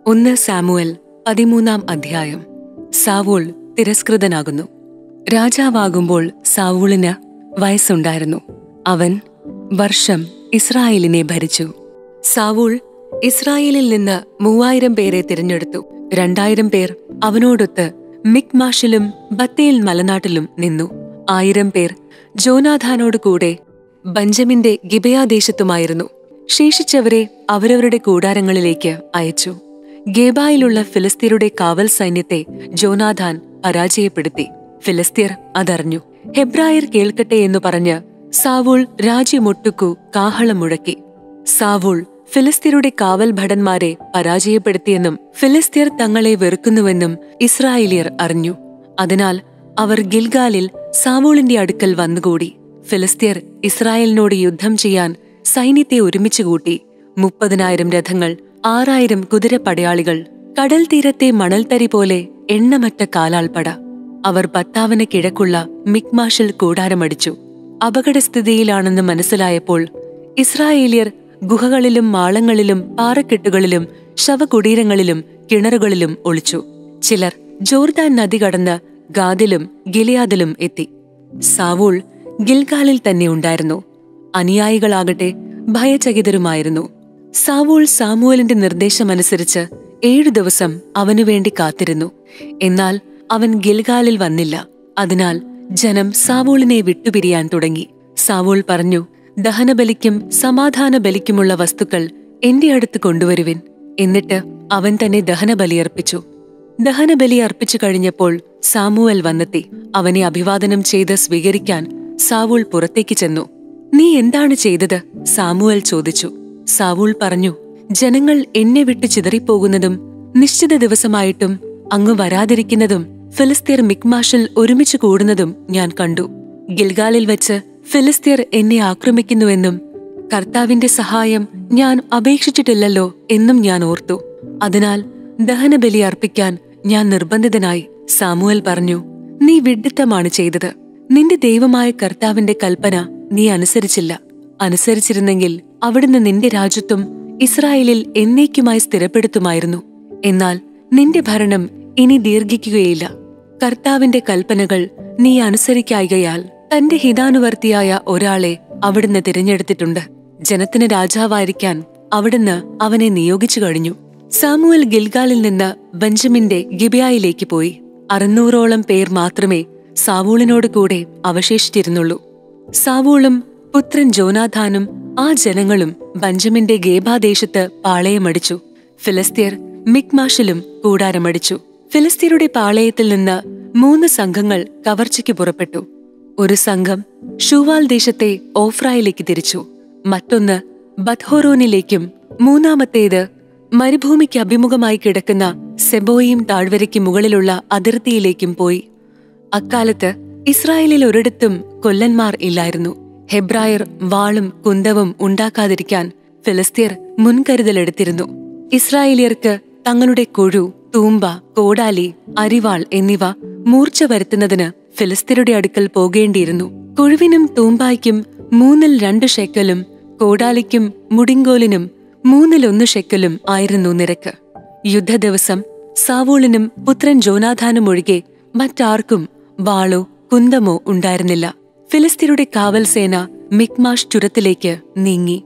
ഒന്ന് സാമുവൽ പതിമൂന്നാം അധ്യായം സാവൂൾ തിരസ്കൃതനാകുന്നു രാജാവാകുമ്പോൾ സാവൂളിന് വയസ്സുണ്ടായിരുന്നു അവൻ വർഷം ഇസ്രായേലിനെ ഭരിച്ചു സാവൂൾ ഇസ്രായേലിൽ നിന്ന് മൂവായിരം പേരെ തിരഞ്ഞെടുത്തു രണ്ടായിരം പേർ അവനോടൊത്ത് മിക്മാഷിലും ബത്തേൽ മലനാട്ടിലും നിന്നു ആയിരം പേർ ജോനാഥാനോട് കൂടെ ബഞ്ചമിന്റെ ഗിബയാദേശത്തുമായിരുന്നു ശേഷിച്ചവരെ അവരവരുടെ കൂടാരങ്ങളിലേക്ക് അയച്ചു ഗേബായിലുള്ള ഫിലിസ്തീരുടെ കാവൽ സൈന്യത്തെ ജോനാഥാൻ പരാജയപ്പെടുത്തി ഫിലിസ്തീർ അതറിഞ്ഞു ഹെബ്രായർ കേൾക്കട്ടെ എന്നു പറഞ്ഞ് സാവൂൾ രാജ്യമൊട്ടുക്കു കാഹളം മുഴക്കി സാവൂൾ ഫിലിസ്തീരുടെ കാവൽ ഭടന്മാരെ പരാജയപ്പെടുത്തിയെന്നും ഫിലിസ്തീർ തങ്ങളെ വെറുക്കുന്നുവെന്നും ഇസ്രായേലിയർ അറിഞ്ഞു അതിനാൽ അവർ ഗിൽഗാലിൽ സാവൂളിന്റെ അടുക്കൽ വന്നുകൂടി ഫിലിസ്തീർ ഇസ്രായേലിനോട് യുദ്ധം ചെയ്യാൻ സൈന്യത്തെ ഒരുമിച്ച് കൂട്ടി മുപ്പതിനായിരം രഥങ്ങൾ ആറായിരം കുതിരപ്പടയാളികൾ കടൽ തീരത്തെ മണൽത്തരി പോലെ എണ്ണമറ്റ കാലാൾപ്പട അവർ ഭത്താവിന് കിഴക്കുള്ള മിക്മാഷിൽ കൂടാരമടിച്ചു അപകടസ്ഥിതിയിലാണെന്ന് മനസ്സിലായപ്പോൾ ഇസ്രായേലിയർ ഗുഹകളിലും മാളങ്ങളിലും പാറക്കെട്ടുകളിലും ശവകുടീരങ്ങളിലും കിണറുകളിലും ഒളിച്ചു ചിലർ ജോർദാൻ നദി കടന്ന് ഗാദിലും ഗിലിയാദിലും എത്തി സാവൂൾ ഗിൽഗാലിൽ തന്നെ ഉണ്ടായിരുന്നു അനുയായികളാകട്ടെ ഭയചകിതരുമായിരുന്നു സാവൂൾ സാമുവലിന്റെ നിർദ്ദേശമനുസരിച്ച് ഏഴു ദിവസം അവനു വേണ്ടി കാത്തിരുന്നു എന്നാൽ അവൻ ഗിൽഗാലിൽ വന്നില്ല അതിനാൽ ജനം സാവൂളിനെ വിട്ടുപിരിയാൻ തുടങ്ങി സാവൂൾ പറഞ്ഞു ദഹനബലിക്കും സമാധാന ബലിക്കുമുള്ള വസ്തുക്കൾ എന്റെ അടുത്ത് കൊണ്ടുവരുവിൻ എന്നിട്ട് അവൻ തന്നെ ദഹനബലിയർപ്പിച്ചു ദഹനബലി അർപ്പിച്ചു കഴിഞ്ഞപ്പോൾ സാമുവൽ വന്നെത്തി അവനെ അഭിവാദനം ചെയ്ത് സ്വീകരിക്കാൻ സാവൂൾ പുറത്തേക്ക് ചെന്നു നീ എന്താണ് ചെയ്തത് സാമുവൽ ചോദിച്ചു സാവൂൾ പറഞ്ഞു ജനങ്ങൾ എന്നെ വിട്ട് ചിതറിപ്പോകുന്നതും നിശ്ചിത ദിവസമായിട്ടും അങ്ങ് വരാതിരിക്കുന്നതും ഫിലിസ്തീർ മിക്മാഷിൽ ഒരുമിച്ച് കൂടുന്നതും ഞാൻ കണ്ടു ഗിൽഗാലിൽ വെച്ച് ഫിലിസ്തീർ എന്നെ ആക്രമിക്കുന്നുവെന്നും കർത്താവിന്റെ സഹായം ഞാൻ അപേക്ഷിച്ചിട്ടില്ലല്ലോ എന്നും ഞാൻ ഓർത്തു അതിനാൽ ദഹനബലി അർപ്പിക്കാൻ ഞാൻ നിർബന്ധിതനായി സാമുവൽ പറഞ്ഞു നീ വിഡ്ഢിത്തമാണ് ചെയ്തത് നിന്റെ ദൈവമായ കർത്താവിന്റെ കൽപ്പന നീ അനുസരിച്ചില്ല അനുസരിച്ചിരുന്നെങ്കിൽ അവിടുന്ന് നിന്റെ രാജ്യത്വം ഇസ്രായേലിൽ എന്നേക്കുമായി സ്ഥിരപ്പെടുത്തുമായിരുന്നു എന്നാൽ നിന്റെ ഭരണം ഇനി ദീർഘിക്കുകയില്ല കർത്താവിന്റെ കൽപ്പനകൾ നീ അനുസരിക്കായികയാൽ തന്റെ ഹിതാനുവർത്തിയായ ഒരാളെ അവിടുന്ന് തിരഞ്ഞെടുത്തിട്ടുണ്ട് ജനത്തിന് രാജാവായിരിക്കാൻ അവിടുന്ന് അവനെ നിയോഗിച്ചു കഴിഞ്ഞു സാമുവൽ ഗിൽഗാലിൽ നിന്ന് ബെഞ്ചമിന്റെ ഗിബിയായിലേക്ക് പോയി അറുന്നൂറോളം പേർ മാത്രമേ സാവൂളിനോട് കൂടെ അവശേഷിച്ചിരുന്നുള്ളൂ സാവൂളും പുത്രൻ ജോനാഥാനും ആ ജനങ്ങളും ബഞ്ചമിന്റെ ഗേബാദേശത്ത് പാളയമടിച്ചു ഫിലിസ്തീർ മിക്മാഷിലും കൂടാരമടിച്ചു ഫിലിസ്തീരുടെ പാളയത്തിൽ നിന്ന് മൂന്ന് സംഘങ്ങൾ കവർച്ചയ്ക്ക് പുറപ്പെട്ടു ഒരു സംഘം ഷൂവാൽ ദേശത്തെ ഓഫ്രായിലേക്ക് തിരിച്ചു മറ്റൊന്ന് ബത്ഹോറോനിലേക്കും മൂന്നാമത്തേത് മരുഭൂമിക്ക് അഭിമുഖമായി കിടക്കുന്ന സെബോയിം താഴ്വരയ്ക്ക് മുകളിലുള്ള അതിർത്തിയിലേക്കും പോയി അക്കാലത്ത് ഇസ്രായേലിൽ ഒരിടത്തും കൊല്ലന്മാർ ഇല്ലായിരുന്നു ഹെബ്രായർ വാളും കുന്തവും ഉണ്ടാക്കാതിരിക്കാൻ ഫിലിസ്തീർ മുൻകരുതലെടുത്തിരുന്നു ഇസ്രായേലിയർക്ക് തങ്ങളുടെ കൊഴു തൂമ്പ കോടാലി അരിവാൾ എന്നിവ മൂർച്ച വരുത്തുന്നതിന് ഫിലിസ്തീരുടെ അടുക്കൽ പോകേണ്ടിയിരുന്നു കൊഴുവിനും തൂമ്പായ്ക്കും മൂന്നിൽ രണ്ട് ഷെക്കലും കോടാലിക്കും മുടിങ്കോലിനും മൂന്നിലൊന്ന് ഷെക്കലും ആയിരുന്നു നിരക്ക് യുദ്ധദിവസം സാവൂളിനും പുത്രൻ ജോനാഥാനും ഒഴികെ മറ്റാർക്കും വാളോ കുന്തമോ ഉണ്ടായിരുന്നില്ല ഫിലിസ്തീരുടെ കാവൽ സേന മിക്മാഷ് ചുരത്തിലേക്ക് നീങ്ങി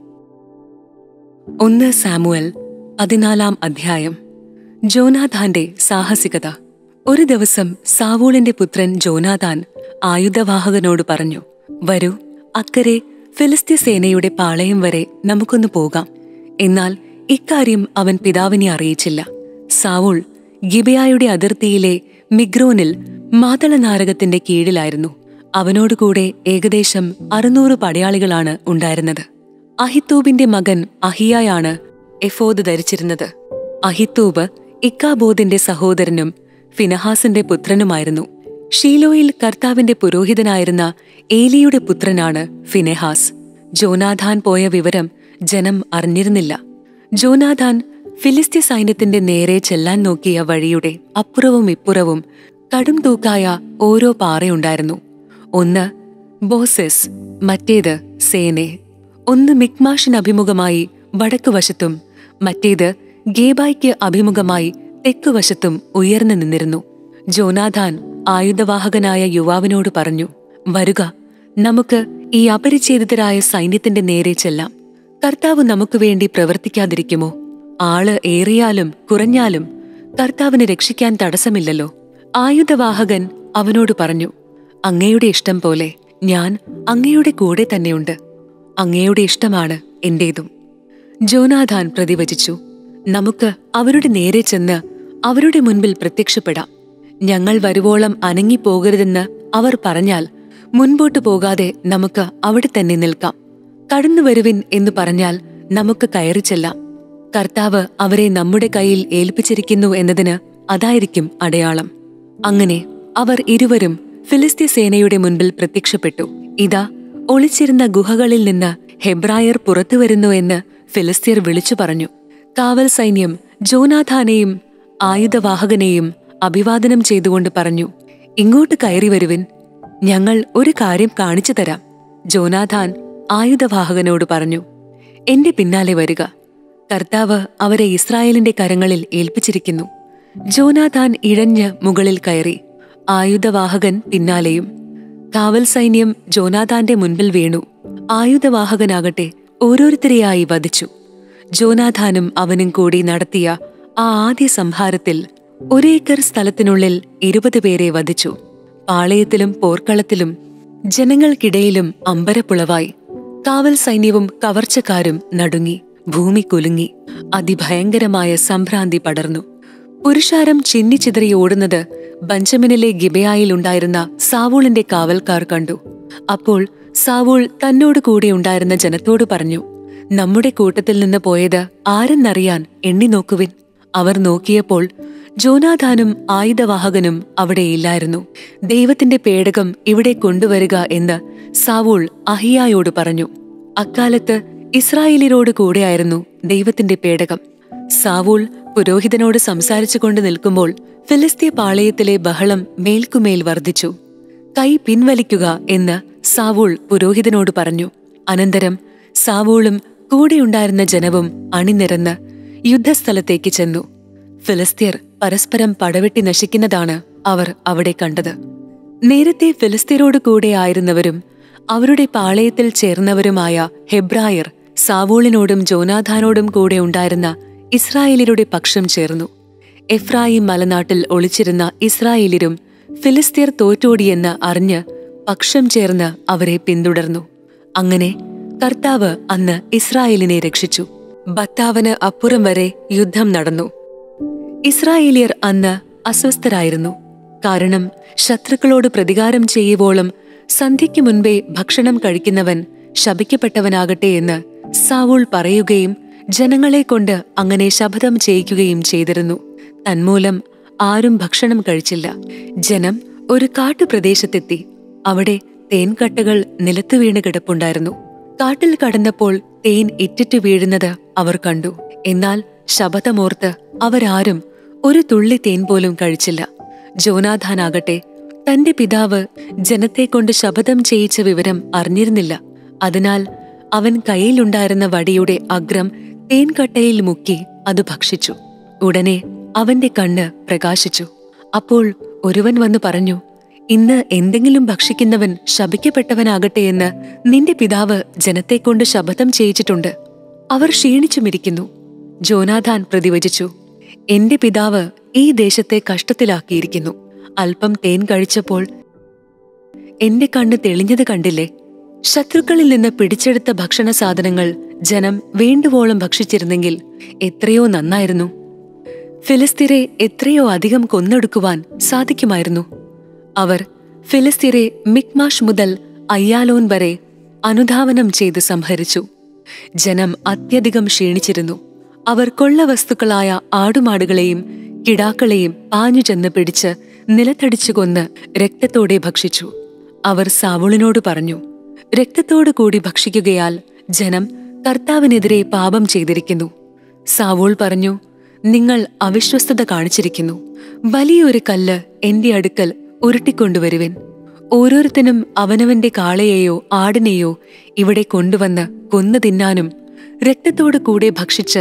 ഒന്ന് സാമുവൽ പതിനാലാം അധ്യായം ജോനാഥാന്റെ സാഹസികത ഒരു ദിവസം സാവൂളിന്റെ പുത്രൻ ജോനാഥാൻ ആയുധവാഹകനോട് പറഞ്ഞു വരൂ അക്കരെ ഫിലിസ്തീൻ സേനയുടെ പാളയം വരെ നമുക്കൊന്ന് പോകാം എന്നാൽ ഇക്കാര്യം അവൻ പിതാവിനെ അറിയിച്ചില്ല സാവൂൾ ഗിബയായുടെ അതിർത്തിയിലെ മിഗ്രോനിൽ മാതളനാരകത്തിന്റെ കീഴിലായിരുന്നു അവനോടുകൂടെ ഏകദേശം അറുന്നൂറ് പടയാളികളാണ് ഉണ്ടായിരുന്നത് അഹിത്തൂബിന്റെ മകൻ അഹിയായാണ് എഫോദ് ധരിച്ചിരുന്നത് അഹിത്തൂബ് ഇക്കാബോദിന്റെ സഹോദരനും ഫിനഹാസിന്റെ പുത്രനുമായിരുന്നു ഷീലോയിൽ കർത്താവിന്റെ പുരോഹിതനായിരുന്ന ഏലിയുടെ പുത്രനാണ് ഫിനെഹാസ് ജോനാഥാൻ പോയ വിവരം ജനം അറിഞ്ഞിരുന്നില്ല ജോനാഥാൻ ഫിലിസ്തീ സൈന്യത്തിന്റെ നേരെ ചെല്ലാൻ നോക്കിയ വഴിയുടെ അപ്പുറവും ഇപ്പുറവും കടും തൂക്കായ ഓരോ പാറയുണ്ടായിരുന്നു ഒന്ന് ബോസെസ് മറ്റേത് സേനെ ഒന്ന് മിക്മാഷിന് അഭിമുഖമായി വടക്കുവശത്തും മറ്റേത് ഗേബായ്ക്ക് അഭിമുഖമായി തെക്കുവശത്തും ഉയർന്നു നിന്നിരുന്നു ജോനാഥാൻ ആയുധവാഹകനായ യുവാവിനോട് പറഞ്ഞു വരുക നമുക്ക് ഈ അപരിച്ഛേദിതരായ സൈന്യത്തിന്റെ നേരെ ചെല്ലാം കർത്താവ് നമുക്ക് വേണ്ടി പ്രവർത്തിക്കാതിരിക്കുമോ ആള് ഏറിയാലും കുറഞ്ഞാലും കർത്താവിനെ രക്ഷിക്കാൻ തടസ്സമില്ലല്ലോ ആയുധവാഹകൻ അവനോട് പറഞ്ഞു അങ്ങയുടെ ഇഷ്ടം പോലെ ഞാൻ അങ്ങയുടെ കൂടെ തന്നെയുണ്ട് അങ്ങയുടെ ഇഷ്ടമാണ് എന്റേതും ജോനാഥാൻ പ്രതിവചിച്ചു നമുക്ക് അവരുടെ നേരെ ചെന്ന് അവരുടെ മുൻപിൽ പ്രത്യക്ഷപ്പെടാം ഞങ്ങൾ വരുവോളം അനങ്ങിപ്പോകരുതെന്ന് അവർ പറഞ്ഞാൽ മുൻപോട്ട് പോകാതെ നമുക്ക് അവിടെ തന്നെ നിൽക്കാം കടന്നു വരുവിൻ എന്ന് പറഞ്ഞാൽ നമുക്ക് കയറി ചെല്ലാം കർത്താവ് അവരെ നമ്മുടെ കയ്യിൽ ഏൽപ്പിച്ചിരിക്കുന്നു എന്നതിന് അതായിരിക്കും അടയാളം അങ്ങനെ അവർ ഇരുവരും ഫിലിസ്തീൻ സേനയുടെ മുൻപിൽ പ്രത്യക്ഷപ്പെട്ടു ഇതാ ഒളിച്ചിരുന്ന ഗുഹകളിൽ നിന്ന് ഹെബ്രായർ പുറത്തുവരുന്നു എന്ന് ഫിലിസ്തീർ വിളിച്ചു പറഞ്ഞു കാവൽ സൈന്യം ജോനാഥാനെയും ആയുധവാഹകനെയും അഭിവാദനം ചെയ്തുകൊണ്ട് പറഞ്ഞു ഇങ്ങോട്ട് കയറി വരുവിൻ ഞങ്ങൾ ഒരു കാര്യം കാണിച്ചു തരാം ജോനാഥാൻ ആയുധവാഹകനോട് പറഞ്ഞു എന്റെ പിന്നാലെ വരിക കർത്താവ് അവരെ ഇസ്രായേലിന്റെ കരങ്ങളിൽ ഏൽപ്പിച്ചിരിക്കുന്നു ജോനാഥാൻ ഇഴഞ്ഞ് മുകളിൽ കയറി ആയുധവാഹകൻ പിന്നാലെയും കാവൽ സൈന്യം ജോനാഥാന്റെ മുൻപിൽ വീണു ആയുധവാഹകനാകട്ടെ ഓരോരുത്തരെയായി വധിച്ചു ജോനാഥാനും അവനും കൂടി നടത്തിയ ആ ആദ്യ സംഹാരത്തിൽ ഒരേക്കർ സ്ഥലത്തിനുള്ളിൽ ഇരുപത് പേരെ വധിച്ചു പാളയത്തിലും പോർക്കളത്തിലും ജനങ്ങൾക്കിടയിലും അമ്പരപ്പുളവായി കാവൽ സൈന്യവും കവർച്ചക്കാരും നടുങ്ങി ഭൂമി കുലുങ്ങി അതിഭയങ്കരമായ സംഭ്രാന്തി പടർന്നു പുരുഷാരം ചിന്നിച്ചിതറി ഓടുന്നത് ബഞ്ചമിനിലെ ഗിബയായിലുണ്ടായിരുന്ന സാവൂളിന്റെ കാവൽക്കാർ കണ്ടു അപ്പോൾ സാവൂൾ തന്നോട് കൂടെ ഉണ്ടായിരുന്ന ജനത്തോട് പറഞ്ഞു നമ്മുടെ കൂട്ടത്തിൽ നിന്ന് പോയത് ആരെന്നറിയാൻ എണ്ണി നോക്കുവിൻ അവർ നോക്കിയപ്പോൾ ജോനാഥാനും ആയുധവാഹകനും അവിടെയില്ലായിരുന്നു ദൈവത്തിന്റെ പേടകം ഇവിടെ കൊണ്ടുവരിക എന്ന് സാവൂൾ അഹിയായോട് പറഞ്ഞു അക്കാലത്ത് ഇസ്രായേലിനോട് കൂടെയായിരുന്നു ദൈവത്തിന്റെ പേടകം സാവൂൾ പുരോഹിതനോട് സംസാരിച്ചുകൊണ്ട് നിൽക്കുമ്പോൾ ഫിലിസ്തീയ പാളയത്തിലെ ബഹളം മേൽക്കുമേൽ വർദ്ധിച്ചു കൈ പിൻവലിക്കുക എന്ന് സാവൂൾ പുരോഹിതനോട് പറഞ്ഞു അനന്തരം സാവൂളും കൂടെയുണ്ടായിരുന്ന ജനവും അണിനിരന്ന് യുദ്ധസ്ഥലത്തേക്ക് ചെന്നു ഫിലിസ്തീർ പരസ്പരം പടവെട്ടി നശിക്കുന്നതാണ് അവർ അവിടെ കണ്ടത് നേരത്തെ ഫിലിസ്തീനോട് കൂടെ ആയിരുന്നവരും അവരുടെ പാളയത്തിൽ ചേർന്നവരുമായ ഹെബ്രായർ സാവൂളിനോടും ജോനാഥാനോടും കൂടെ ഉണ്ടായിരുന്ന ഇസ്രായേലിയുടെ പക്ഷം ചേർന്നു എഫ്രായിം മലനാട്ടിൽ ഒളിച്ചിരുന്ന ഇസ്രായേലിരും ഫിലിസ്തീർ തോറ്റോടിയെന്ന് അറിഞ്ഞ് പക്ഷം ചേർന്ന് അവരെ പിന്തുടർന്നു അങ്ങനെ കർത്താവ് അന്ന് ഇസ്രായേലിനെ രക്ഷിച്ചു ബത്താവന് അപ്പുറം വരെ യുദ്ധം നടന്നു ഇസ്രായേലിയർ അന്ന് അസ്വസ്ഥരായിരുന്നു കാരണം ശത്രുക്കളോട് പ്രതികാരം ചെയ്യുവോളം സന്ധ്യയ്ക്ക് മുൻപേ ഭക്ഷണം കഴിക്കുന്നവൻ ശപിക്കപ്പെട്ടവനാകട്ടെ എന്ന് സാവൂൾ പറയുകയും ജനങ്ങളെ കൊണ്ട് അങ്ങനെ ശപഥം ചെയ്യിക്കുകയും ചെയ്തിരുന്നു തന്മൂലം ആരും ഭക്ഷണം കഴിച്ചില്ല ജനം ഒരു കാട്ടുപ്രദേശത്തെത്തി അവിടെ തേൻകട്ടകൾ നിലത്തു വീണ് കിടപ്പുണ്ടായിരുന്നു കാട്ടിൽ കടന്നപ്പോൾ തേൻ ഇറ്റിറ്റു വീഴുന്നത് അവർ കണ്ടു എന്നാൽ ശപഥമോർത്ത് അവരാരും ഒരു തുള്ളി തേൻ പോലും കഴിച്ചില്ല ജോനാഥാനാകട്ടെ തന്റെ പിതാവ് ജനത്തെ കൊണ്ട് ശപഥം ചെയ്യിച്ച വിവരം അറിഞ്ഞിരുന്നില്ല അതിനാൽ അവൻ കയ്യിലുണ്ടായിരുന്ന വടിയുടെ അഗ്രം തേൻകട്ടയിൽ മുക്കി അത് ഭക്ഷിച്ചു ഉടനെ അവന്റെ കണ്ണ് പ്രകാശിച്ചു അപ്പോൾ ഒരുവൻ വന്നു പറഞ്ഞു ഇന്ന് എന്തെങ്കിലും ഭക്ഷിക്കുന്നവൻ ശപിക്കപ്പെട്ടവനാകട്ടെ എന്ന് നിന്റെ പിതാവ് ജനത്തെക്കൊണ്ട് ശപഥം ചെയ്യിച്ചിട്ടുണ്ട് അവർ ക്ഷീണിച്ചുമിരിക്കുന്നു ജോനാഥാൻ പ്രതിവചിച്ചു എന്റെ പിതാവ് ഈ ദേശത്തെ കഷ്ടത്തിലാക്കിയിരിക്കുന്നു അല്പം തേൻ കഴിച്ചപ്പോൾ എന്റെ കണ്ണ് തെളിഞ്ഞത് കണ്ടില്ലേ ശത്രുക്കളിൽ നിന്ന് പിടിച്ചെടുത്ത ഭക്ഷണ സാധനങ്ങൾ ജനം വേണ്ടുവോളം ഭക്ഷിച്ചിരുന്നെങ്കിൽ എത്രയോ നന്നായിരുന്നു ഫിലിസ്തീരെ എത്രയോ അധികം കൊന്നെടുക്കുവാൻ സാധിക്കുമായിരുന്നു അവർ ഫിലിസ്തീരെ മിക്മാഷ് മുതൽ അയ്യാലോൻ വരെ അനുധാവനം ചെയ്ത് സംഹരിച്ചു ജനം അത്യധികം ക്ഷീണിച്ചിരുന്നു അവർ കൊള്ളവസ്തുക്കളായ ആടുമാടുകളെയും കിടാക്കളെയും പാഞ്ഞു ചെന്ന് പിടിച്ച് നിലത്തടിച്ചു കൊന്ന് രക്തത്തോടെ ഭക്ഷിച്ചു അവർ സാവുളിനോട് പറഞ്ഞു രക്തത്തോടു കൂടി ഭക്ഷിക്കുകയാൽ ജനം കർത്താവിനെതിരെ പാപം ചെയ്തിരിക്കുന്നു സാവൂൾ പറഞ്ഞു നിങ്ങൾ അവിശ്വസ്തത കാണിച്ചിരിക്കുന്നു വലിയൊരു കല്ല് എന്റെ അടുക്കൽ ഉരുട്ടിക്കൊണ്ടുവരുവിൻ ഓരോരുത്തനും അവനവന്റെ കാളയെയോ ആടിനെയോ ഇവിടെ കൊണ്ടുവന്ന് കൊന്നു തിന്നാനും രക്തത്തോടു കൂടെ ഭക്ഷിച്ച്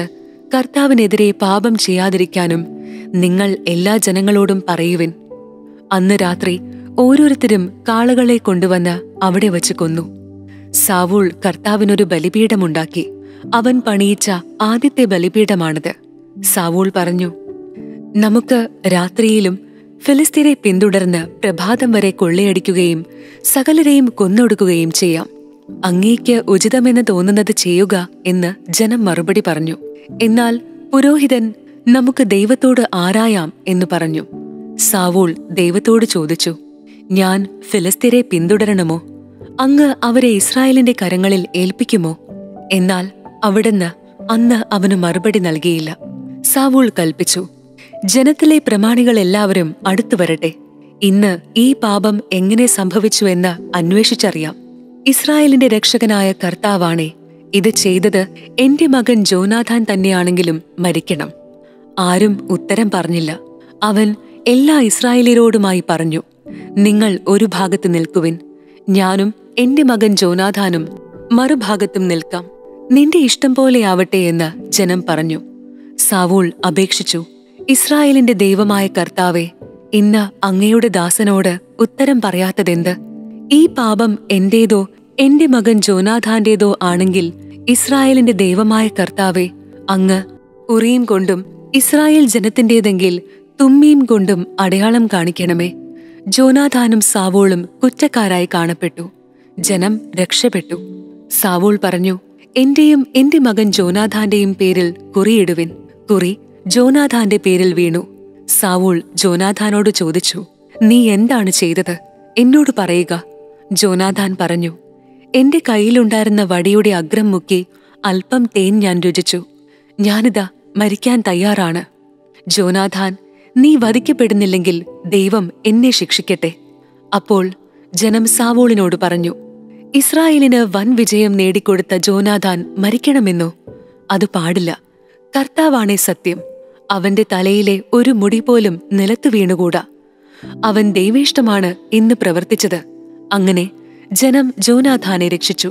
കർത്താവിനെതിരെ പാപം ചെയ്യാതിരിക്കാനും നിങ്ങൾ എല്ലാ ജനങ്ങളോടും പറയുവിൻ അന്ന് രാത്രി ഓരോരുത്തരും കാളകളെ കൊണ്ടുവന്ന് അവിടെ വച്ച് കൊന്നു സാവൂൾ കർത്താവിനൊരു ബലിപീഠമുണ്ടാക്കി അവൻ പണിയിച്ച ആദ്യത്തെ ബലിപീഠമാണിത് സാവൂൾ പറഞ്ഞു നമുക്ക് രാത്രിയിലും ഫിലിസ്തീനെ പിന്തുടർന്ന് പ്രഭാതം വരെ കൊള്ളയടിക്കുകയും സകലരെയും കൊന്നൊടുക്കുകയും ചെയ്യാം അങ്ങേക്ക് ഉചിതമെന്ന് തോന്നുന്നത് ചെയ്യുക എന്ന് ജനം മറുപടി പറഞ്ഞു എന്നാൽ പുരോഹിതൻ നമുക്ക് ദൈവത്തോട് ആരായാം എന്ന് പറഞ്ഞു സാവൂൾ ദൈവത്തോട് ചോദിച്ചു ഞാൻ ഫിലിസ്തീനെ പിന്തുടരണമോ അങ്ങ് അവരെ ഇസ്രായേലിന്റെ കരങ്ങളിൽ ഏൽപ്പിക്കുമോ എന്നാൽ അവിടുന്ന് അന്ന് അവന് മറുപടി നൽകിയില്ല സാവൂൾ കൽപ്പിച്ചു ജനത്തിലെ പ്രമാണികൾ എല്ലാവരും അടുത്തു വരട്ടെ ഇന്ന് ഈ പാപം എങ്ങനെ സംഭവിച്ചു എന്ന് അന്വേഷിച്ചറിയാം ഇസ്രായേലിന്റെ രക്ഷകനായ കർത്താവാണേ ഇത് ചെയ്തത് എന്റെ മകൻ ജോനാഥാൻ തന്നെയാണെങ്കിലും മരിക്കണം ആരും ഉത്തരം പറഞ്ഞില്ല അവൻ എല്ലാ ഇസ്രായേലിയരോടുമായി പറഞ്ഞു നിങ്ങൾ ഒരു ഭാഗത്ത് നിൽക്കുവിൻ ഞാനും എന്റെ മകൻ ജോനാഥാനും മറുഭാഗത്തും നിൽക്കാം നിന്റെ ഇഷ്ടം പോലെയാവട്ടെ എന്ന് ജനം പറഞ്ഞു സാവൂൾ അപേക്ഷിച്ചു ഇസ്രായേലിന്റെ ദൈവമായ കർത്താവെ ഇന്ന് അങ്ങയുടെ ദാസനോട് ഉത്തരം പറയാത്തതെന്ത് ഈ പാപം എന്റേതോ എന്റെ മകൻ ജോനാഥാന്റേതോ ആണെങ്കിൽ ഇസ്രായേലിന്റെ ദൈവമായ കർത്താവെ അങ്ങ് ഉറിയും കൊണ്ടും ഇസ്രായേൽ ജനത്തിന്റേതെങ്കിൽ തുമ്മീം കൊണ്ടും അടയാളം കാണിക്കണമേ ജോനാഥാനും സാവോളും കുറ്റക്കാരായി കാണപ്പെട്ടു ജനം രക്ഷപ്പെട്ടു സാവോൾ പറഞ്ഞു എന്റെയും എന്റെ മകൻ ജോനാഥാന്റെയും പേരിൽ കുറിയിടുവിൻ കുറി ജോനാഥാന്റെ പേരിൽ വീണു സാവൂൾ ജോനാഥാനോട് ചോദിച്ചു നീ എന്താണ് ചെയ്തത് എന്നോട് പറയുക ജോനാഥാൻ പറഞ്ഞു എന്റെ കയ്യിലുണ്ടായിരുന്ന വടിയുടെ അഗ്രം മുക്കി അല്പം തേൻ ഞാൻ രുചിച്ചു ഞാനിതാ മരിക്കാൻ തയ്യാറാണ് ജോനാഥാൻ നീ വധിക്കപ്പെടുന്നില്ലെങ്കിൽ ദൈവം എന്നെ ശിക്ഷിക്കട്ടെ അപ്പോൾ ജനം സാവോളിനോട് പറഞ്ഞു ഇസ്രായേലിന് വൻ വിജയം നേടിക്കൊടുത്ത ജോനാഥാൻ മരിക്കണമെന്നോ അത് പാടില്ല കർത്താവാണേ സത്യം അവന്റെ തലയിലെ ഒരു മുടി പോലും നിലത്തു വീണുകൂടാ അവൻ ദൈവേഷ്ടമാണ് ഇന്ന് പ്രവർത്തിച്ചത് അങ്ങനെ ജനം ജോനാഥാനെ രക്ഷിച്ചു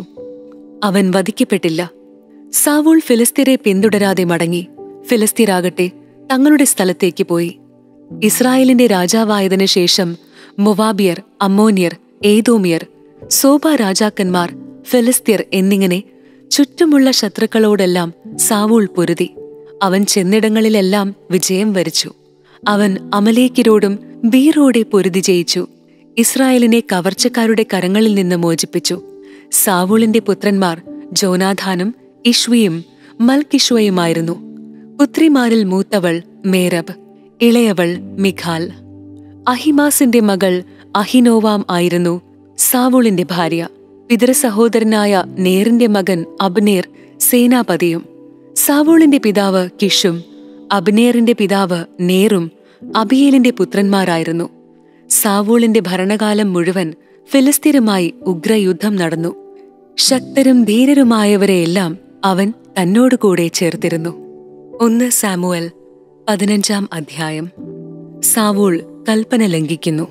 അവൻ വധിക്കപ്പെട്ടില്ല സാവൂൾ ഫിലിസ്തീരെ പിന്തുടരാതെ മടങ്ങി ഫിലിസ്തീരാകട്ടെ തങ്ങളുടെ സ്ഥലത്തേക്ക് പോയി ഇസ്രായേലിന്റെ രാജാവായതിനു ശേഷം മൊവാബിയർ അമ്മോനിയർ ഏതോമിയർ സോബ രാജാക്കന്മാർ ഫിലിസ്തീർ എന്നിങ്ങനെ ചുറ്റുമുള്ള ശത്രുക്കളോടെല്ലാം സാവൂൾ പൊരുതി അവൻ ചെന്നിടങ്ങളിലെല്ലാം വിജയം വരിച്ചു അവൻ അമലേക്കിരോടും ബീറോടെ പൊരുതി ജയിച്ചു ഇസ്രായേലിനെ കവർച്ചക്കാരുടെ കരങ്ങളിൽ നിന്ന് മോചിപ്പിച്ചു സാവൂളിന്റെ പുത്രന്മാർ ജോനാഥാനും ഇഷ്വിയും മൽക്കിഷ്വയുമായിരുന്നു പുത്രിമാരിൽ മൂത്തവൾ മേരബ് ഇളയവൾ മിഖാൽ അഹിമാസിന്റെ മകൾ അഹിനോവാം ആയിരുന്നു സാവൂളിന്റെ ഭാര്യ പിതൃസഹോദരനായ നേറിന്റെ മകൻ അബ്നേർ സേനാപതിയും സാവൂളിന്റെ പിതാവ് കിഷും അബ്നേറിന്റെ പിതാവ് നേറും അബിയേലിന്റെ പുത്രന്മാരായിരുന്നു സാവൂളിന്റെ ഭരണകാലം മുഴുവൻ ഫിലിസ്തീനുമായി ഉഗ്രയുദ്ധം നടന്നു ശക്തരും ധീരരുമായവരെയെല്ലാം അവൻ തന്നോട് കൂടെ ചേർത്തിരുന്നു ഒന്ന് സാമുവൽ പതിനഞ്ചാം അധ്യായം സാവൂൾ കൽപ്പന ലംഘിക്കുന്നു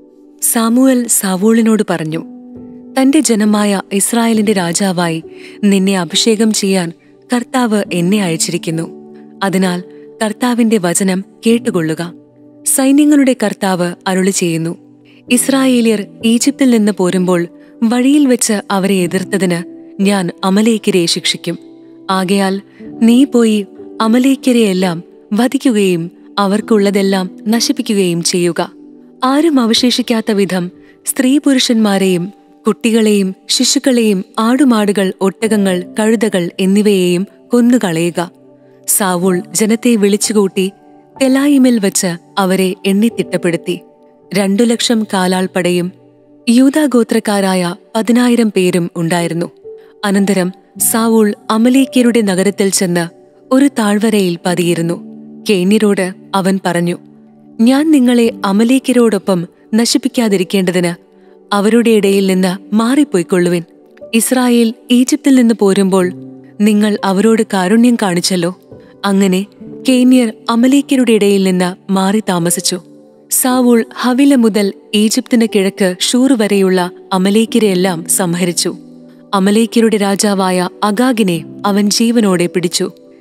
സാമുവൽ സാവൂളിനോട് പറഞ്ഞു തന്റെ ജനമായ ഇസ്രായേലിന്റെ രാജാവായി നിന്നെ അഭിഷേകം ചെയ്യാൻ കർത്താവ് എന്നെ അയച്ചിരിക്കുന്നു അതിനാൽ കർത്താവിന്റെ വചനം കേട്ടുകൊള്ളുക സൈന്യങ്ങളുടെ കർത്താവ് അരുളി ചെയ്യുന്നു ഇസ്രായേലിയർ ഈജിപ്തിൽ നിന്ന് പോരുമ്പോൾ വഴിയിൽ വെച്ച് അവരെ എതിർത്തതിന് ഞാൻ അമലേക്കരെ ശിക്ഷിക്കും ആകയാൽ നീ പോയി അമലേക്കരെയെല്ലാം വധിക്കുകയും അവർക്കുള്ളതെല്ലാം നശിപ്പിക്കുകയും ചെയ്യുക ആരും അവശേഷിക്കാത്ത വിധം സ്ത്രീ പുരുഷന്മാരെയും കുട്ടികളെയും ശിശുക്കളെയും ആടുമാടുകൾ ഒട്ടകങ്ങൾ കഴുതകൾ എന്നിവയെയും കൊന്നുകളയുക സാവൂൾ ജനത്തെ വിളിച്ചുകൂട്ടി തെലായിമിൽ വച്ച് അവരെ എണ്ണിത്തിട്ടപ്പെടുത്തി രണ്ടു ലക്ഷം കാലാൾപ്പടയും യൂതാഗോത്രക്കാരായ പതിനായിരം പേരും ഉണ്ടായിരുന്നു അനന്തരം സാവൂൾ അമലേക്യരുടെ നഗരത്തിൽ ചെന്ന് ഒരു താഴ്വരയിൽ പതിയിരുന്നു കേന്യരോട് അവൻ പറഞ്ഞു ഞാൻ നിങ്ങളെ അമലേക്യരോടൊപ്പം നശിപ്പിക്കാതിരിക്കേണ്ടതിന് അവരുടെ ഇടയിൽ നിന്ന് മാറിപ്പോയിക്കൊള്ളുവിൻ ഇസ്രായേൽ ഈജിപ്തിൽ നിന്ന് പോരുമ്പോൾ നിങ്ങൾ അവരോട് കാരുണ്യം കാണിച്ചല്ലോ അങ്ങനെ കേന്യർ അമലേക്യരുടെ ഇടയിൽ നിന്ന് മാറി താമസിച്ചു സാവൂൾ ഹവില മുതൽ ഈജിപ്തിന് കിഴക്ക് ഷൂർ വരെയുള്ള അമലേക്യരെയെല്ലാം സംഹരിച്ചു അമലേക്യരുടെ രാജാവായ അഗാഗിനെ അവൻ ജീവനോടെ പിടിച്ചു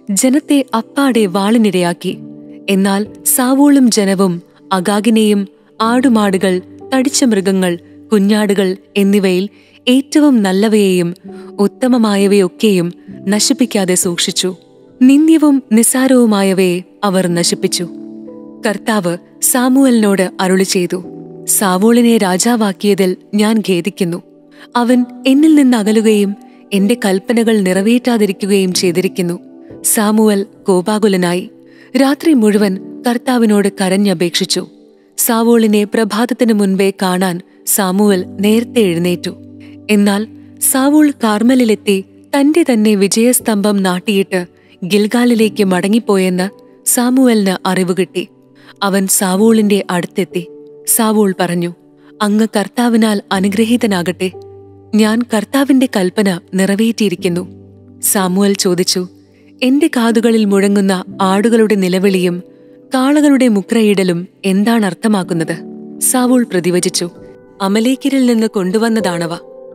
ജനത്തെ അപ്പാടെ വാളിനിരയാക്കി എന്നാൽ സാവൂളും ജനവും അഗാഗിനെയും ആടുമാടുകൾ തടിച്ച മൃഗങ്ങൾ കുഞ്ഞാടുകൾ എന്നിവയിൽ ഏറ്റവും നല്ലവയെയും ഉത്തമമായവയൊക്കെയും നശിപ്പിക്കാതെ സൂക്ഷിച്ചു നിന്ദ്യവും നിസാരവുമായവയെ അവർ നശിപ്പിച്ചു കർത്താവ് സാമുവലിനോട് അരുളി ചെയ്തു സാവൂളിനെ രാജാവാക്കിയതിൽ ഞാൻ ഖേദിക്കുന്നു അവൻ എന്നിൽ നിന്ന് അകലുകയും എന്റെ കൽപ്പനകൾ നിറവേറ്റാതിരിക്കുകയും ചെയ്തിരിക്കുന്നു സാമുവൽ കോപാകുലനായി രാത്രി മുഴുവൻ കർത്താവിനോട് കരഞ്ഞപേക്ഷിച്ചു സാവോളിനെ പ്രഭാതത്തിനു മുൻപേ കാണാൻ സാമുവൽ നേരത്തെ എഴുന്നേറ്റു എന്നാൽ സാവൂൾ കാർമലിലെത്തി തന്റെ തന്നെ വിജയസ്തംഭം നാട്ടിയിട്ട് ഗിൽഗാലിലേക്ക് മടങ്ങിപ്പോയെന്ന് സാമുവലിന് അറിവ് കിട്ടി അവൻ സാവൂളിന്റെ അടുത്തെത്തി സാവൂൾ പറഞ്ഞു അങ്ങ് കർത്താവിനാൽ അനുഗ്രഹീതനാകട്ടെ ഞാൻ കർത്താവിന്റെ കൽപ്പന നിറവേറ്റിയിരിക്കുന്നു സാമുവൽ ചോദിച്ചു എന്റെ കാതുകളിൽ മുഴങ്ങുന്ന ആടുകളുടെ നിലവിളിയും കാളകളുടെ മുക്രയിടലും എന്താണ് അർത്ഥമാക്കുന്നത് സാവൂൾ പ്രതിവചിച്ചു അമലേക്കിരിൽ നിന്ന് കൊണ്ടുവന്നതാണവ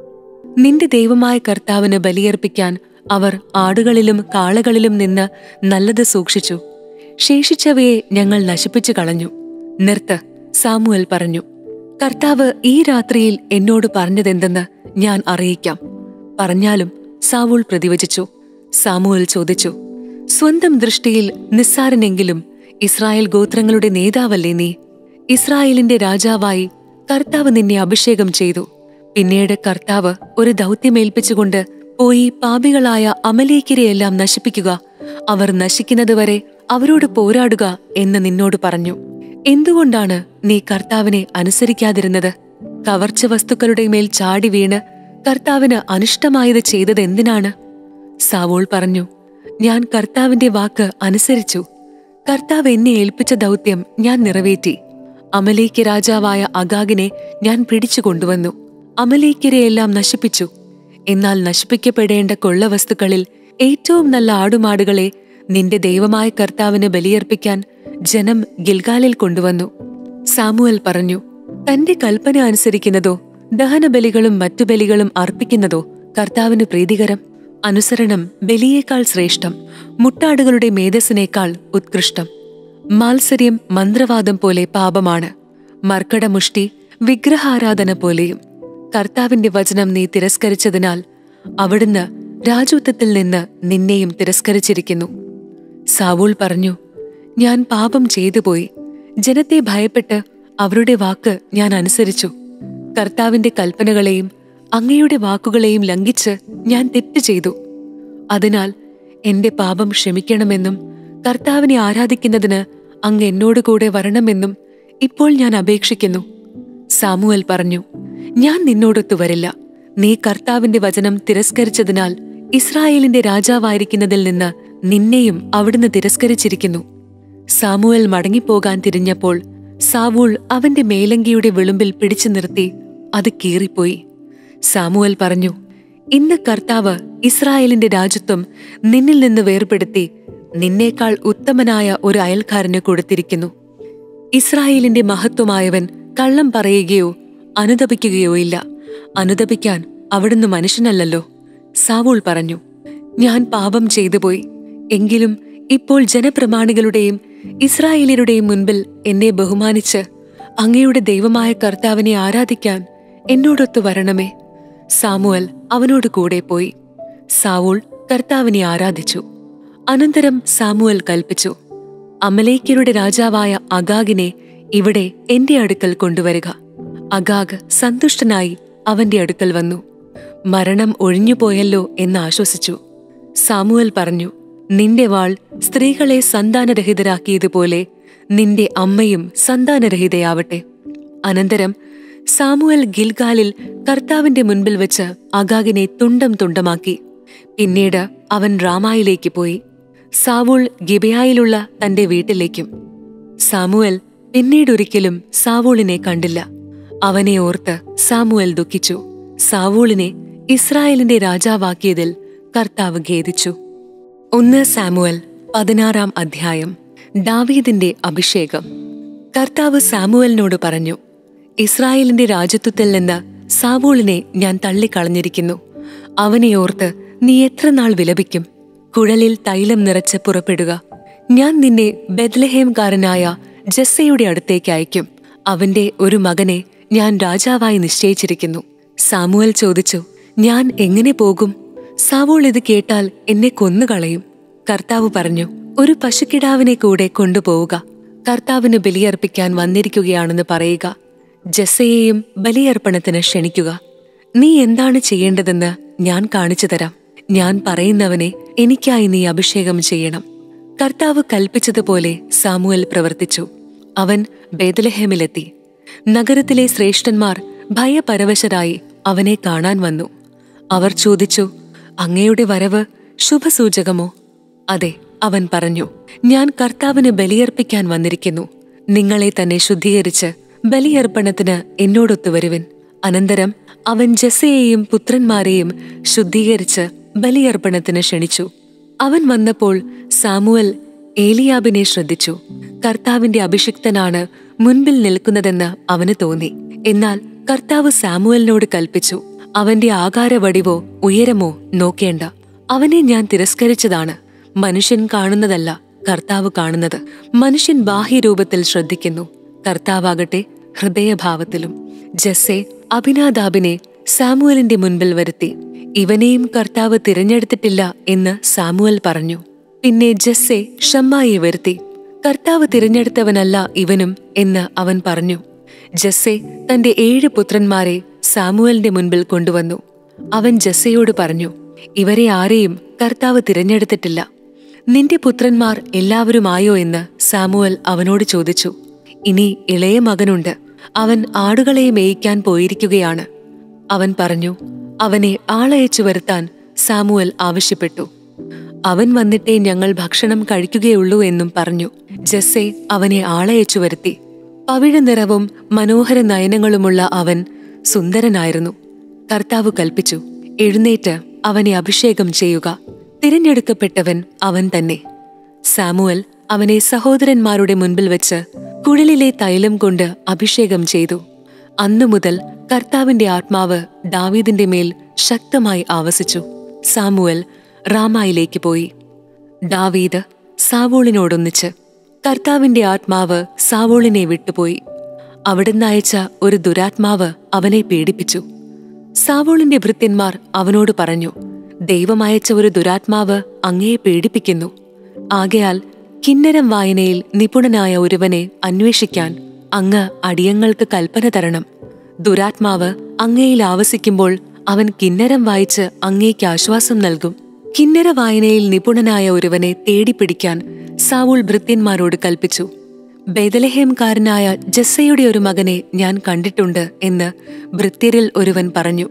നിന്റെ ദൈവമായ കർത്താവിന് ബലിയർപ്പിക്കാൻ അവർ ആടുകളിലും കാളകളിലും നിന്ന് നല്ലത് സൂക്ഷിച്ചു ശേഷിച്ചവയെ ഞങ്ങൾ നശിപ്പിച്ചു കളഞ്ഞു നിർത്ത് സാമുവൽ പറഞ്ഞു കർത്താവ് ഈ രാത്രിയിൽ എന്നോട് പറഞ്ഞതെന്തെന്ന് ഞാൻ അറിയിക്കാം പറഞ്ഞാലും സാവൂൾ പ്രതിവചിച്ചു സാമുവൽ ചോദിച്ചു സ്വന്തം ദൃഷ്ടിയിൽ നിസ്സാരനെങ്കിലും ഇസ്രായേൽ ഗോത്രങ്ങളുടെ നേതാവല്ലേ നീ ഇസ്രായേലിന്റെ രാജാവായി കർത്താവ് നിന്നെ അഭിഷേകം ചെയ്തു പിന്നീട് കർത്താവ് ഒരു ദൗത്യമേൽപ്പിച്ചുകൊണ്ട് പോയി പാപികളായ അമലേക്കിരെയെല്ലാം നശിപ്പിക്കുക അവർ നശിക്കുന്നതുവരെ അവരോട് പോരാടുക എന്ന് നിന്നോട് പറഞ്ഞു എന്തുകൊണ്ടാണ് നീ കർത്താവിനെ അനുസരിക്കാതിരുന്നത് കവർച്ച വസ്തുക്കളുടെ മേൽ ചാടി വീണ് കർത്താവിന് അനിഷ്ടമായത് ചെയ്തത് എന്തിനാണ് സാവോൾ പറഞ്ഞു ഞാൻ കർത്താവിന്റെ വാക്ക് അനുസരിച്ചു കർത്താവ് എന്നെ ഏൽപ്പിച്ച ദൗത്യം ഞാൻ നിറവേറ്റി അമലേക്ക് രാജാവായ അഗാഗിനെ ഞാൻ പിടിച്ചു കൊണ്ടുവന്നു അമലേക്കരെയെല്ലാം നശിപ്പിച്ചു എന്നാൽ നശിപ്പിക്കപ്പെടേണ്ട കൊള്ളവസ്തുക്കളിൽ ഏറ്റവും നല്ല ആടുമാടുകളെ നിന്റെ ദൈവമായ കർത്താവിന് ബലിയർപ്പിക്കാൻ ജനം ഗിൽഗാലിൽ കൊണ്ടുവന്നു സാമുവൽ പറഞ്ഞു തന്റെ കൽപ്പന അനുസരിക്കുന്നതോ ദഹനബലികളും മറ്റു ബലികളും അർപ്പിക്കുന്നതോ കർത്താവിന് പ്രീതികരം അനുസരണം ബലിയേക്കാൾ ശ്രേഷ്ഠം മുട്ടാടുകളുടെ മേധസ്സിനേക്കാൾ ഉത്കൃഷ്ടം മാത്സര്യം മന്ത്രവാദം പോലെ പാപമാണ് മർക്കടമുഷ്ടി വിഗ്രഹാരാധന പോലെയും കർത്താവിന്റെ വചനം നീ തിരസ്കരിച്ചതിനാൽ അവിടുന്ന് രാജൂത്തത്തിൽ നിന്ന് നിന്നെയും തിരസ്കരിച്ചിരിക്കുന്നു സാവൂൾ പറഞ്ഞു ഞാൻ പാപം ചെയ്തുപോയി ജനത്തെ ഭയപ്പെട്ട് അവരുടെ വാക്ക് ഞാൻ അനുസരിച്ചു കർത്താവിന്റെ കൽപ്പനകളെയും അങ്ങയുടെ വാക്കുകളെയും ലംഘിച്ച് ഞാൻ തെറ്റ് ചെയ്തു അതിനാൽ എന്റെ പാപം ക്ഷമിക്കണമെന്നും കർത്താവിനെ ആരാധിക്കുന്നതിന് അങ്ങ് എന്നോട് കൂടെ വരണമെന്നും ഇപ്പോൾ ഞാൻ അപേക്ഷിക്കുന്നു സാമുവൽ പറഞ്ഞു ഞാൻ നിന്നോടൊത്തു വരില്ല നീ കർത്താവിന്റെ വചനം തിരസ്കരിച്ചതിനാൽ ഇസ്രായേലിന്റെ രാജാവായിരിക്കുന്നതിൽ നിന്ന് നിന്നെയും അവിടുന്ന് തിരസ്കരിച്ചിരിക്കുന്നു സാമുവൽ മടങ്ങിപ്പോകാൻ തിരിഞ്ഞപ്പോൾ സാവൂൾ അവന്റെ മേലങ്കിയുടെ വിളുമ്പിൽ പിടിച്ചു നിർത്തി അത് കീറിപ്പോയി സാമുവൽ പറഞ്ഞു ഇന്ന് കർത്താവ് ഇസ്രായേലിന്റെ രാജ്യത്വം നിന്നിൽ നിന്ന് വേർപെടുത്തി നിന്നേക്കാൾ ഉത്തമനായ ഒരു അയൽക്കാരന് കൊടുത്തിരിക്കുന്നു ഇസ്രായേലിന്റെ മഹത്വമായവൻ കള്ളം പറയുകയോ അനുദപിക്കുകയോ ഇല്ല അനുദപിക്കാൻ അവിടുന്ന് മനുഷ്യനല്ലല്ലോ സാവൂൾ പറഞ്ഞു ഞാൻ പാപം ചെയ്തുപോയി എങ്കിലും ഇപ്പോൾ ജനപ്രമാണികളുടെയും ഇസ്രായേലിയരുടെയും മുൻപിൽ എന്നെ ബഹുമാനിച്ച് അങ്ങയുടെ ദൈവമായ കർത്താവിനെ ആരാധിക്കാൻ എന്നോടൊത്തു വരണമേ സാമുവൽ അവനോട് കൂടെ പോയി സാവൂൾ കർത്താവിനെ ആരാധിച്ചു അനന്തരം സാമുവൽ കൽപ്പിച്ചു അമലേക്കരുടെ രാജാവായ അഗാഗിനെ ഇവിടെ എന്റെ അടുക്കൽ കൊണ്ടുവരിക അഗാഗ് സന്തുഷ്ടനായി അവന്റെ അടുക്കൽ വന്നു മരണം ഒഴിഞ്ഞുപോയല്ലോ എന്ന് ആശ്വസിച്ചു സാമുവൽ പറഞ്ഞു നിന്റെ വാൾ സ്ത്രീകളെ സന്താനരഹിതരാക്കിയതുപോലെ നിന്റെ അമ്മയും സന്താനരഹിതയാവട്ടെ അനന്തരം സാമുവൽ ഗിൽഗാലിൽ കർത്താവിന്റെ മുൻപിൽ വെച്ച് അഗാഗിനെ തുണ്ടം തുണ്ടമാക്കി പിന്നീട് അവൻ റാമായിലേക്ക് പോയി സാവൂൾ ഗിബയായിലുള്ള തന്റെ വീട്ടിലേക്കും സാമുവൽ പിന്നീടൊരിക്കലും സാവൂളിനെ കണ്ടില്ല അവനെ ഓർത്ത് സാമുവൽ ദുഃഖിച്ചു സാവൂളിനെ ഇസ്രായേലിന്റെ രാജാവാക്കിയതിൽ കർത്താവ് ഖേദിച്ചു ഒന്ന് സാമുവൽ പതിനാറാം അധ്യായം ദാവീദിന്റെ അഭിഷേകം കർത്താവ് സാമുവലിനോട് പറഞ്ഞു ഇസ്രായേലിന്റെ രാജ്യത്വത്തിൽ നിന്ന് സാവൂളിനെ ഞാൻ തള്ളിക്കളഞ്ഞിരിക്കുന്നു അവനെ ഓർത്ത് നീ എത്ര നാൾ വിലപിക്കും കുഴലിൽ തൈലം നിറച്ച് പുറപ്പെടുക ഞാൻ നിന്നെ ബെത്ലഹേംകാരനായ ജസ്സയുടെ അടുത്തേക്ക് അയക്കും അവന്റെ ഒരു മകനെ ഞാൻ രാജാവായി നിശ്ചയിച്ചിരിക്കുന്നു സാമുവൽ ചോദിച്ചു ഞാൻ എങ്ങനെ പോകും സാവോൾ ഇത് കേട്ടാൽ എന്നെ കൊന്നുകളയും കർത്താവ് പറഞ്ഞു ഒരു പശുക്കിടാവിനെ കൂടെ കൊണ്ടുപോവുക കർത്താവിന് ബലിയർപ്പിക്കാൻ വന്നിരിക്കുകയാണെന്ന് പറയുക ജസ്സയെയും ബലിയർപ്പണത്തിന് ക്ഷണിക്കുക നീ എന്താണ് ചെയ്യേണ്ടതെന്ന് ഞാൻ കാണിച്ചു തരാം ഞാൻ പറയുന്നവനെ എനിക്കായി നീ അഭിഷേകം ചെയ്യണം കർത്താവ് കൽപ്പിച്ചതുപോലെ സാമുവൽ പ്രവർത്തിച്ചു അവൻ ബേദലഹേമിലെത്തി നഗരത്തിലെ ശ്രേഷ്ഠന്മാർ ഭയപരവശരായി അവനെ കാണാൻ വന്നു അവർ ചോദിച്ചു അങ്ങയുടെ വരവ് ശുഭസൂചകമോ അതെ അവൻ പറഞ്ഞു ഞാൻ കർത്താവിന് ബലിയർപ്പിക്കാൻ വന്നിരിക്കുന്നു നിങ്ങളെ തന്നെ ശുദ്ധീകരിച്ച് ബലിയർപ്പണത്തിന് എന്നോടൊത്തു വരുവിൻ അനന്തരം അവൻ ജസ്സയെയും പുത്രന്മാരെയും ശുദ്ധീകരിച്ച് ബലിയർപ്പണത്തിന് ക്ഷണിച്ചു അവൻ വന്നപ്പോൾ സാമുവൽ ഏലിയാബിനെ ശ്രദ്ധിച്ചു കർത്താവിന്റെ അഭിഷിക്തനാണ് മുൻപിൽ നിൽക്കുന്നതെന്ന് അവന് തോന്നി എന്നാൽ കർത്താവ് സാമുവലിനോട് കൽപ്പിച്ചു അവന്റെ ആകാരവടിവോ ഉയരമോ നോക്കേണ്ട അവനെ ഞാൻ തിരസ്കരിച്ചതാണ് മനുഷ്യൻ കാണുന്നതല്ല കർത്താവ് കാണുന്നത് മനുഷ്യൻ ബാഹ്യരൂപത്തിൽ ശ്രദ്ധിക്കുന്നു കർത്താവാകട്ടെ ഹൃദയഭാവത്തിലും ജസ്സെ അഭിനാദാബിനെ സാമുവലിന്റെ മുൻപിൽ വരുത്തി ഇവനെയും കർത്താവ് തിരഞ്ഞെടുത്തിട്ടില്ല എന്ന് സാമുവൽ പറഞ്ഞു പിന്നെ ജസ്സെ ഷമ്മായെ വരുത്തി കർത്താവ് തിരഞ്ഞെടുത്തവനല്ല ഇവനും എന്ന് അവൻ പറഞ്ഞു ജസ്സെ തന്റെ ഏഴ് പുത്രന്മാരെ സാമുവലിന്റെ മുൻപിൽ കൊണ്ടുവന്നു അവൻ ജസ്സയോട് പറഞ്ഞു ഇവരെ ആരെയും കർത്താവ് തിരഞ്ഞെടുത്തിട്ടില്ല നിന്റെ പുത്രന്മാർ എല്ലാവരുമായോ എന്ന് സാമുവൽ അവനോട് ചോദിച്ചു ഇനി ഇളയ മകനുണ്ട് അവൻ ആടുകളെ മേയിക്കാൻ പോയിരിക്കുകയാണ് അവൻ പറഞ്ഞു അവനെ ആളയച്ചു വരുത്താൻ സാമുവൽ ആവശ്യപ്പെട്ടു അവൻ വന്നിട്ടേ ഞങ്ങൾ ഭക്ഷണം കഴിക്കുകയുള്ളൂ എന്നും പറഞ്ഞു ജസ്സെ അവനെ ആളയച്ചു വരുത്തി പവിഴ നിറവും മനോഹര നയനങ്ങളുമുള്ള അവൻ സുന്ദരനായിരുന്നു കർത്താവ് കൽപ്പിച്ചു എഴുന്നേറ്റ് അവനെ അഭിഷേകം ചെയ്യുക തിരഞ്ഞെടുക്കപ്പെട്ടവൻ അവൻ തന്നെ സാമുവൽ അവനെ സഹോദരന്മാരുടെ മുൻപിൽ വെച്ച് കുഴലിലെ തൈലം കൊണ്ട് അഭിഷേകം ചെയ്തു അന്നു മുതൽ കർത്താവിന്റെ ആത്മാവ് ദാവീദിന്റെ മേൽ ശക്തമായി ആവസിച്ചു സാമുവൽ റാമായിലേക്ക് പോയി ദാവീദ് സാവോളിനോടൊന്നിച്ച് കർത്താവിന്റെ ആത്മാവ് സാവോളിനെ വിട്ടുപോയി അവിടുന്ന് അയച്ച ഒരു ദുരാത്മാവ് അവനെ പീഡിപ്പിച്ചു സാവോളിന്റെ ഭൃത്യന്മാർ അവനോട് പറഞ്ഞു ദൈവം അയച്ച ഒരു ദുരാത്മാവ് അങ്ങയെ പീഡിപ്പിക്കുന്നു ആകയാൽ കിന്നരം വായനയിൽ നിപുണനായ ഒരുവനെ അന്വേഷിക്കാൻ അങ്ങ് അടിയങ്ങൾക്ക് കൽപ്പന തരണം ദുരാത്മാവ് അങ്ങയിൽ ആവസിക്കുമ്പോൾ അവൻ കിന്നരം വായിച്ച് അങ്ങേക്ക് ആശ്വാസം നൽകും കിന്നര വായനയിൽ നിപുണനായ ഒരുവനെ തേടിപ്പിടിക്കാൻ സാവൂൾ ഭൃത്യന്മാരോട് കൽപ്പിച്ചു ബേദലഹേംകാരനായ ജസ്സയുടെ ഒരു മകനെ ഞാൻ കണ്ടിട്ടുണ്ട് എന്ന് ഭൃത്യരിൽ ഒരുവൻ പറഞ്ഞു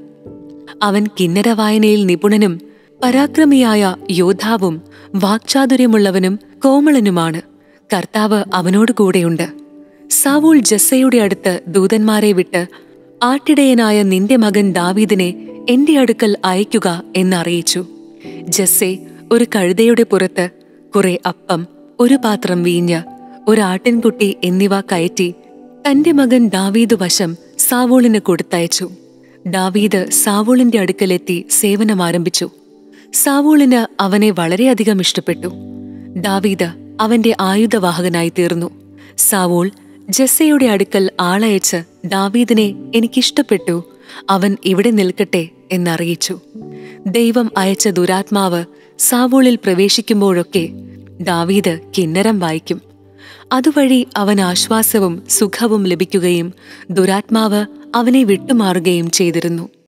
അവൻ കിന്നര വായനയിൽ നിപുണനും പരാക്രമിയായ യോദ്ധാവും വാക്ചാതുര്യമുള്ളവനും കോമളനുമാണ് കർത്താവ് അവനോട് കൂടെയുണ്ട് സാവൂൾ ജസ്സയുടെ അടുത്ത് ദൂതന്മാരെ വിട്ട് ആട്ടിടയനായ നിന്റെ മകൻ ദാവീദിനെ എന്റെ അടുക്കൽ അയക്കുക എന്നറിയിച്ചു ജസ്സെ ഒരു കഴുതയുടെ പുറത്ത് കുറെ അപ്പം ഒരു പാത്രം വീഞ്ഞ് ഒരാട്ടിൻകുട്ടി എന്നിവ കയറ്റി തന്റെ മകൻ ദാവീദ് വശം സാവോളിന് കൊടുത്തയച്ചു ദാവീദ് സാവോളിന്റെ അടുക്കലെത്തി സേവനം ആരംഭിച്ചു സാവോളിന് അവനെ വളരെയധികം ഇഷ്ടപ്പെട്ടു ദാവീദ് അവന്റെ ആയുധവാഹകനായി തീർന്നു സാവോൾ ജസ്സയുടെ അടുക്കൽ ആളയച്ച് ദാവീദിനെ എനിക്കിഷ്ടപ്പെട്ടു അവൻ ഇവിടെ നിൽക്കട്ടെ എന്നറിയിച്ചു ദൈവം അയച്ച ദുരാത്മാവ് സാവോളിൽ പ്രവേശിക്കുമ്പോഴൊക്കെ ദാവീദ് കിന്നരം വായിക്കും അതുവഴി അവൻ ആശ്വാസവും സുഖവും ലഭിക്കുകയും ദുരാത്മാവ് അവനെ വിട്ടുമാറുകയും ചെയ്തിരുന്നു